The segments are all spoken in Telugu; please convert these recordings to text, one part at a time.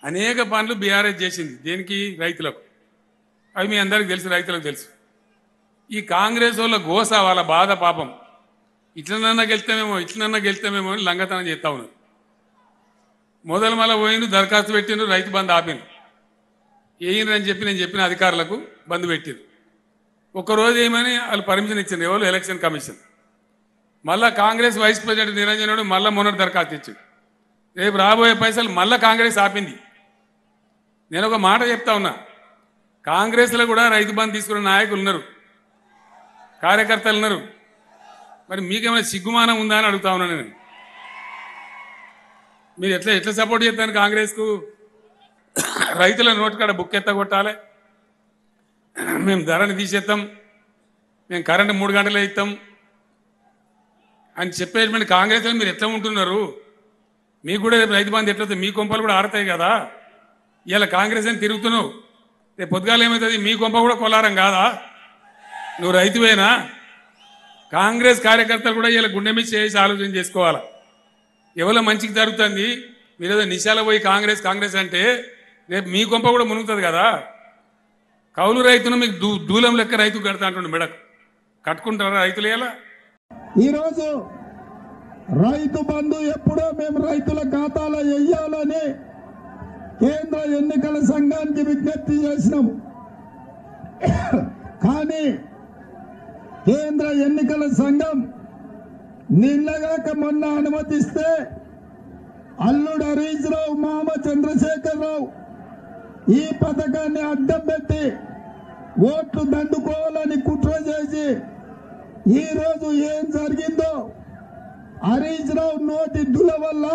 అనేక పనులు బీఆర్ఎస్ చేసింది దేనికి రైతులకు అవి మీ అందరికి తెలుసు రైతులకు తెలుసు ఈ కాంగ్రెస్ వాళ్ళ గోస వాళ్ళ బాధ పాపం ఇట్లనన్నా గెలుస్తామేమో ఇట్లనన్నా గెలుస్తామేమో అని లంగతనం చేస్తా ఉన్నారు మొదలు మళ్ళీ పోయిండు దరఖాస్తు పెట్టిండ్రు రైతు బంధు ఆపిండు వేయండి చెప్పి నేను చెప్పిన అధికారులకు బంధు పెట్టిండ్రు ఒక్కరోజు ఏమని వాళ్ళు పర్మిషన్ ఇచ్చిండ్రు ఎవరు ఎలక్షన్ కమిషన్ మళ్ళా కాంగ్రెస్ వైస్ ప్రెసిడెంట్ నిరంజనుడు మళ్ళా మొన్నటి దరఖాస్తు ఇచ్చాడు రేపు రాబోయే పైసలు మళ్ళా కాంగ్రెస్ ఆపింది నేను ఒక మాట చెప్తా ఉన్నా కాంగ్రెస్లో కూడా రైతు బంధు తీసుకున్న నాయకులు ఉన్నారు కార్యకర్తలు ఉన్నారు మరి మీకేమైనా సిగ్గుమానం ఉందా అని అడుగుతా ఉన్నాను నేను మీరు ఎట్లా ఎట్లా సపోర్ట్ చేస్తాను కాంగ్రెస్కు రైతుల నోటి కాడ బుక్ ఎత్త కొట్టాలి మేము ధరని తీసేస్తాం మేము కరెంటు మూడు గంటలే ఇస్తాం అని చెప్పేటువంటి కాంగ్రెస్లో మీరు ఎట్లా ఉంటున్నారు మీకు కూడా రేపు రైతు బంధు ఎట్లవుతుంది మీ కొంపలు కూడా ఆడతాయి కదా ఇలా కాంగ్రెస్ అని తిరుగుతున్నావు రేపు పొద్దుగాలు ఏమవుతుంది మీ కొంప కూడా కొలారం కాదా నువ్వు రైతువేనా కాంగ్రెస్ కార్యకర్తలు కూడా ఇలా గుండె మీద చేసి ఆలోచన చేసుకోవాలి ఎవరో మంచికి జరుగుతుంది మీరు ఏదో నిశాల పోయి కాంగ్రెస్ కాంగ్రెస్ అంటే రేపు మీ కొంప కూడా మునుగుతుంది కదా కౌలు రైతును మీకు దూ దూలం లెక్క రైతు కడతా అంటుండే మెడకు కట్టుకుంటారా రైతులు ఎలా ఈరోజు రైతు బంధు ఎప్పుడో మేము రైతుల ఖాతాలో వెయ్యాలని కేంద్ర ఎన్నికల సంఘానికి విజ్ఞప్తి చేసినాం కానీ కేంద్ర ఎన్నికల సంఘం నిన్నగాక మొన్న అనుమతిస్తే అల్లుడు హరీష్ రావు మామ చంద్రశేఖరరావు ఈ పథకాన్ని అడ్డం పెట్టి ఓట్లు దండుకోవాలని కుట్ర చేసి ఈ రోజు ఏం జరిగిందో హరీష్ రావు నోటి దుల వల్ల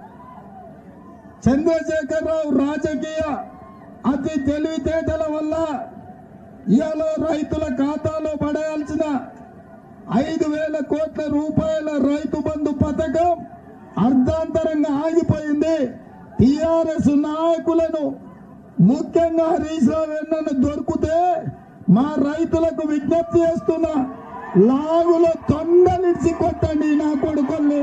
చంద్రశేఖరరావు రాజకీయ అతి తెలివితేటల వల్ల ఇవాళ రైతుల ఖాతాలో పడేయాల్సిన ఐదు వేల కోట్ల రూపాయల రైతు బంధు పథకం అర్ధాంతరంగా ఆగిపోయింది టిఆర్ఎస్ నాయకులను ముఖ్యంగా హరీష్ రావు ఎన్నను దొరికితే మా రైతులకు విజ్ఞప్తి చేస్తున్నా లాగులో తొండలిడిచి కొట్టండి నా కొడుకుల్ని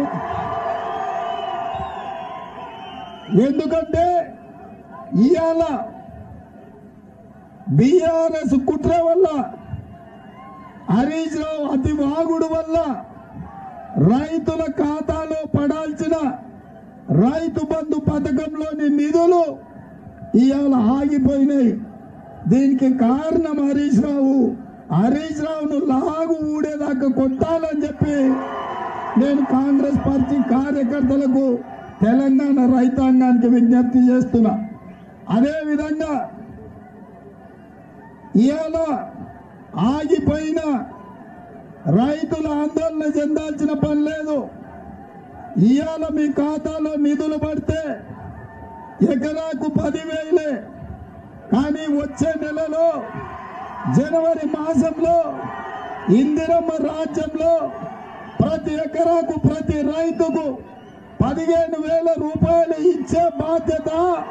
ఎందుకంటే ఇవాళ బిఆర్ఎస్ కుట్ర వల్ల హరీష్ రావు అతి వాగుడు వల్ల రైతుల ఖాతాలో పడాల్సిన రైతు బంధు పథకంలోని నిధులు ఇవాళ ఆగిపోయినాయి దీనికి కారణం హరీష్ రావు హరీష్ రావును లాగు ఊడేదాకా కొట్టాలని చెప్పి నేను కాంగ్రెస్ పార్టీ కార్యకర్తలకు తెలంగాణ రైతాంగానికి విజ్ఞప్తి చేస్తున్నా అదే విధంగా ఇవాళ ఆగిపోయిన రైతులు ఆందోళన చెందాల్సిన పని లేదు ఇవాళ మీ ఖాతాలో నిధులు పడితే ఎకరాకు పదివేలే కానీ వచ్చే నెలలో జనవరి మాసంలో ఇందిరమ్మ రాజ్యంలో ప్రతి ఎకరాకు ప్రతి రైతుకు పదిహేను వేల రూపాయలు ఇచ్చే బాధ్యత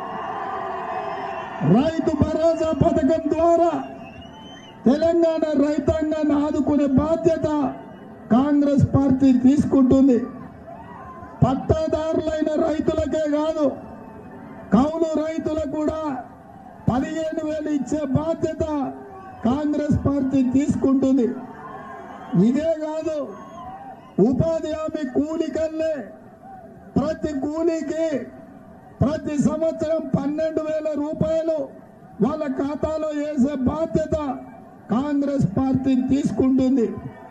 రైతు భరోసా పథకం ద్వారా తెలంగాణ రైతాంగాన్ని ఆదుకునే బాధ్యత కాంగ్రెస్ పార్టీ తీసుకుంటుంది పట్టాదారులైన రైతులకే కాదు కౌలు రైతులకు కూడా పదిహేను వేలు ఇచ్చే బాధ్యత కాంగ్రెస్ పార్టీ తీసుకుంటుంది ఇదే కాదు ఉపాధి హామీ కూలికల్లే ప్రతి కూలీకి ప్రతి సంవత్సరం పన్నెండు వేల రూపాయలు వాళ్ళ ఖాతాలో వేసే బాధ్యత కాంగ్రెస్ పార్టీ తీసుకుంటుంది